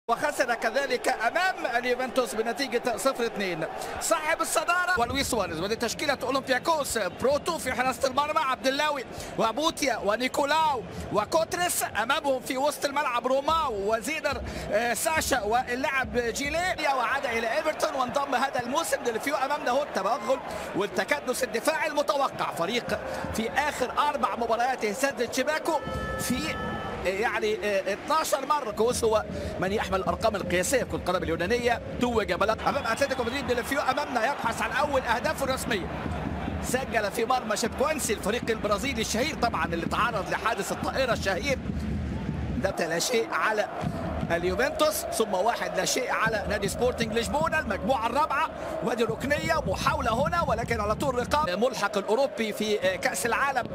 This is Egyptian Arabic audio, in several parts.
وخسر كذلك امام اليوفنتوس بنتيجه 0-2 صاحب الصداره ولويس سواريز ودي تشكيله اولمبياكوس بروتو في حراسه المرمى عبد اللاوي وبوتيا ونيكولاو وكوتريس امامهم في وسط الملعب روماو وزيدر آه، ساشا واللاعب جيليه وعاد الى ايفرتون وانضم هذا الموسم للفيو امامنا هو التوغل والتكدس الدفاعي المتوقع فريق في اخر اربع مباريات سدد شباكه في يعني 12 مره كوس هو من يحمل الارقام القياسيه في القدم اليونانيه توج بلد امام اتلتيكو مدريد ديلفيو امامنا يبحث عن اول اهدافه الرسميه سجل في مرمى شبكوانسي الفريق البرازيلي الشهير طبعا اللي تعرض لحادث الطائره الشهير ده لا شيء على اليوفنتوس ثم واحد لا شيء على نادي سبورتنج لشبونه المجموعه الرابعه وادي ركنيه محاوله هنا ولكن على طول رقاب ملحق الاوروبي في كاس العالم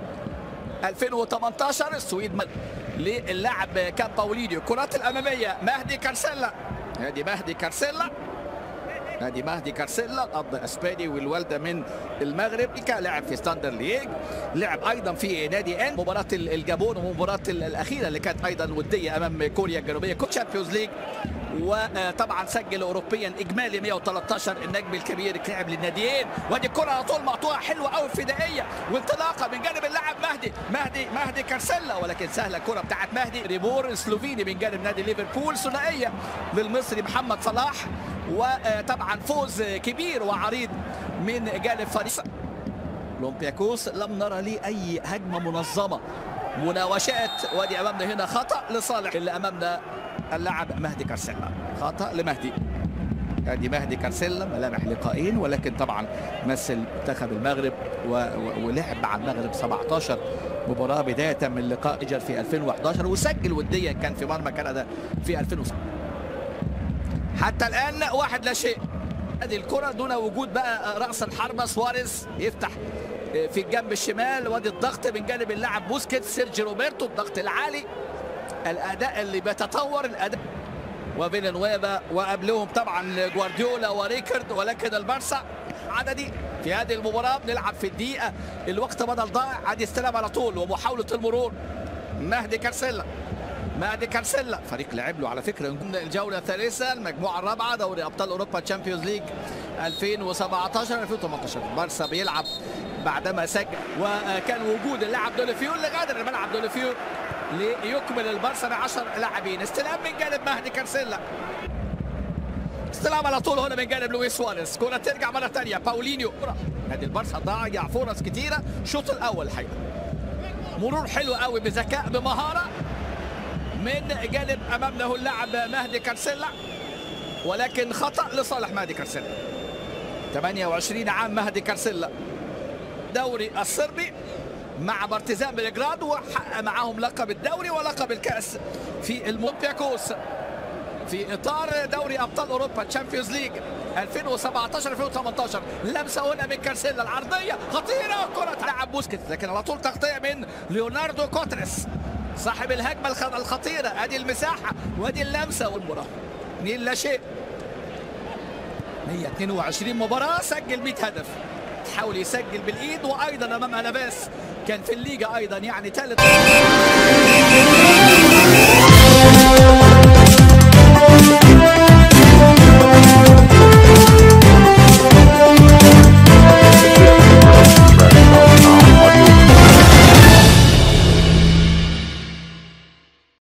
2018 السويد للاعب كان باولينيو الكرات الاماميه مهدي كارسيلا هادي مهدي كارسيلا هادي مهدي كارسيلا الاب اسباني والوالده من المغرب كان لاعب في ستاندر ليج لعب ايضا في نادي ان مباراه الجابون والمباراه الاخيره اللي كانت ايضا وديه امام كوريا الجنوبيه تشامبيونز ليج وطبعا سجل اوروبيا اجمالي 113 النجم الكبير لعب للناديين وادي الكره على طول مقطوعه حلوه قوي فدائيه وانطلاقه من جانب اللاعب مهدي مهدي مهدي كارسيلا ولكن سهله الكره بتاعت مهدي ريبور سلوفيني من جانب نادي ليفربول ثنائيه للمصري محمد صلاح وطبعا فوز كبير وعريض من جانب فريق اولمبياكوس لم نرى ليه اي هجمه منظمه مناوشات وادي امامنا هنا خطا لصالح اللي امامنا اللاعب مهدي كارسيلا خطا لمهدي ادي مهدي كارسيلا ملامح لقائين ولكن طبعا مثل منتخب المغرب و... و... ولعب مع المغرب 17 مباراه بدايه من لقاء اجر في 2011 وسجل وديا كان في مرمى كندا في 2007 حتى الان واحد لا شيء هذه الكره دون وجود بقى راس الحربه سواريز يفتح في الجنب الشمال وادي الضغط من جانب اللاعب بوسكيت سيرجي روبرتو الضغط العالي الاداء اللي بيتطور الاداء وفيلانويفا وقبلهم طبعا جوارديولا وريكارد ولكن البارسا عددي في هذه المباراه بنلعب في الدقيقه الوقت بدل ضائع عادي استلام على طول ومحاوله المرور مهدي كارسيلا مهدي كارسيلا فريق لعب له على فكره الجوله الثالثه المجموعه الرابعه دوري ابطال اوروبا تشامبيونز ليج 2017 2018 بارسا بيلعب بعدما سجل وكان وجود اللاعب دوليفيو اللي غادر الملعب دوليفيو ليكمل البارسا ب 10 لاعبين استلام من جانب مهدي كارسيلا استلام على طول هنا من جانب لويس سواريز كرة ترجع مرة ثانية باولينيو نادي البارسا ضيع فرص كثيرة الشوط الأول الحقيقة مرور حلو قوي بذكاء بمهارة من جانب أمامنا هو اللاعب مهدي كارسيلا ولكن خطأ لصالح مهدي كارسيلا 28 عام مهدي كارسيلا دوري الصربي مع بارتيزان بلجراد وحقق معاهم لقب الدوري ولقب الكاس في المولمبياكوس في اطار دوري ابطال اوروبا تشامبيونز ليج 2017 2018 لمسه هنا من كارسيلا العرضيه خطيره كره لعب بوسكيت لكن على طول تغطيه من ليوناردو كوتريس صاحب الهجمه الخطيره ادي المساحه وادي اللمسه والمباراه نيل لا شيء 122 مباراه سجل 100 هدف حاول يسجل بالايد وايضا امام اناباس كان في الليجا ايضا يعني ثالث